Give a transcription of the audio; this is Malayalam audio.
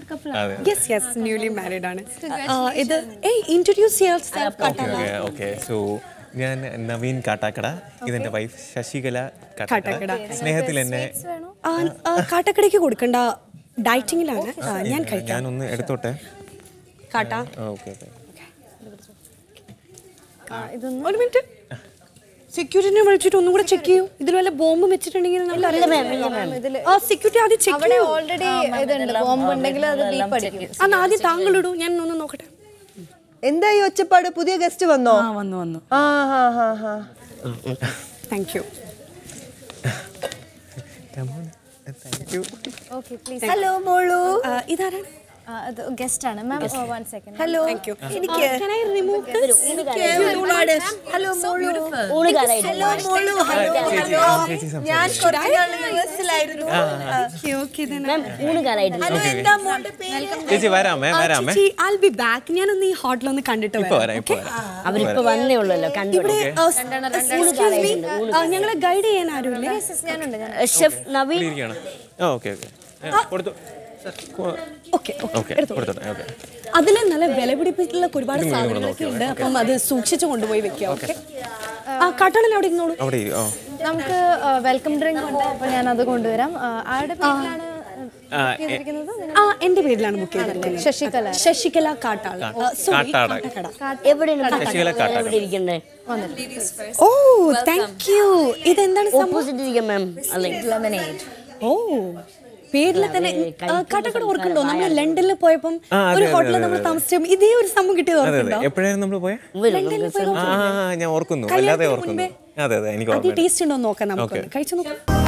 മാരീഡ് കപ്പിൾ അതെ യെസ് യെസ് ന്യൂലി മാരീഡ് ആണ് ആ, ഇത് ഏയ് ഇൻട്രൊഡ്യൂസ് ചെയ്യാൻ ഓക്കെ ഓക്കെ ഓക്കെ സോ ഞാൻ നവീൻ കാട്ടാക്കട ഇതെന്റെ വൈഫ് ശശികല കാട്ടാക്കട കാട്ടാക്കട. സ്നേഹത്തിൽ എന്നെ കാട്ടക്കടയ്ക്ക് കൊടുക്കണ്ട ഡയറ്റിങ്ങിലാണ് ആ, ഞാൻ കഴിക്കാം ഞാനൊന്ന് എടുത്തോട്ടെ കാട്ടാ ഓക്കെ ഓക്കെ ഒരു മിനിറ്റ് സെക്യൂരിറ്റിനെ വിളിച്ചിട്ട് ഒന്നും കൂടെ ചെക്ക് ചെയ്യൂ ഇതിൽ വല്ല ബോംബ് വെച്ചിട്ടുണ്ടെങ്കിൽ നമ്മൾ ആ സെക്യൂരിറ്റി ആദ്യം ചെക്ക് അവിടെ ചെയ്യൂ ഓൾറെഡി ഇതുണ്ട് ബോംബ് ഉണ്ടെങ്കിൽ അത് ബീപ്പ് അടിക്കും അന്ന് ആദ്യം താങ്കൾ ഇടൂ ഞാൻ ഒന്ന് നോക്കട്ടെ എന്താ ഈ ഒച്ചപ്പാട് പുതിയ ഗസ്റ്റ് വന്നോ ആ വന്നു വന്നു ആ ഹാ ഹാ ഹാ thank you thank you okay please hello മോളു ഇതാരാണ് അത് ഗസ്റ്റ് ആണ് ma'am one second hello thank you എനിക്ക് Can I remove this? Hello മോളു ഊണുകാരായിട്ട് ഹലോ മോളു ഹലോ ഹലോ ഞാൻ കുറച്ച് നാൾ യുഎസിലായിരുന്നു Okay, okay then. ഊണുകാരായിട്ട് ഹലോ എന്താ മോളുടെ പേര് ചേച്ചി വരാമേ ആ, വരാമേ ചേച്ചി I'll be back. ഞാനൊന്ന് ഈ ഹോട്ടലൊന്ന് കണ്ടിട്ട് ഇപ്പൊ വരാം വരാം ഇപ്പൊ വരാം അവരിപ്പോ വന്നേ ഉള്ളല്ലോ കണ്ടു ഇവിടെ ഞങ്ങളെ ഗൈഡ് ചെയ്യാൻ ആരുമില്ലേ ഞാനുണ്ട് ഞാൻ ഷെഫ് നവീൻ ഇരിക്കണം ആ ഓക്കെ ഓക്കെ കൊടുത്തു ഓക്കെ ഓക്കെ കൊടുത്തോട്ടെ ഓക്കെ അതിൽ നല്ല വില പിടിപ്പിച്ചിട്ടുള്ള ഒരുപാട് സാധനങ്ങളൊക്കെ ഉണ്ട് അപ്പം അത് സൂക്ഷിച്ചു കൊണ്ടുപോയി വെക്കാം ഓക്കെ ആ കാട്ടാണല്ലോ അവിടെ ഇരുന്നോളൂ അവിടെ ഇരി- ഓ നമുക്ക് വെൽക്കം ഡ്രിങ്ക് ഉണ്ട് അപ്പോൾ ഞാൻ അത് കൊണ്ടുവരാം ആ, ആരുടെ പേരിലാണ് ആ, ചെയ്തിരിക്കുന്നത് ആ എന്റെ പേരിലാണ് ബുക്ക് ചെയ്തിരിക്കുന്നത് ശശികല ശശികല കാട്ടാൾ ആ, sorry, കാട്ടാടൻ. കാട്ടാക്കട. എവിടെയാണ് ശശികല കാട്ടാക്കട. എവിടെ ഇരിക്കണ്ടേ ഓ താങ്ക് യു ഇതെന്താണ് സംഭവം ഓപ്പോസിറ്റ് ഇരിക്കാം മാം അല്ലെങ്കിൽ ഓ പേരിൽ തന്നെ ആ, കാട്ടാക്കട ഓർക്കുന്നുണ്ടോ നമ്മൾ ലണ്ടനിൽ പോയപ്പം ആ, അതെ, ഒരു അതെ, ഹോട്ടലിൽ അതെ, നമ്മൾ അതെ. താമസിച്ചു ഇതേ ഒരു സംഭവം കിട്ടിയത് അതെ അതെ ഓർക്കുന്നുണ്ടോ എപ്പോഴായിരുന്നു നമ്മൾ പോയെ ലണ്ടനിൽ പോയ ആ ആ, ആ, ഞാൻ ഓർക്കുന്നു അല്ലാതെ ഓർക്കുന്നു അതെ അതെ എനിക്ക് അത് ഓർമ്മയുണ്ട് ടേസ്റ്റ് ഉണ്ടോ എന്ന് നോക്കാം നമുക്ക് Okay. കഴിച്ചു നോക്കാം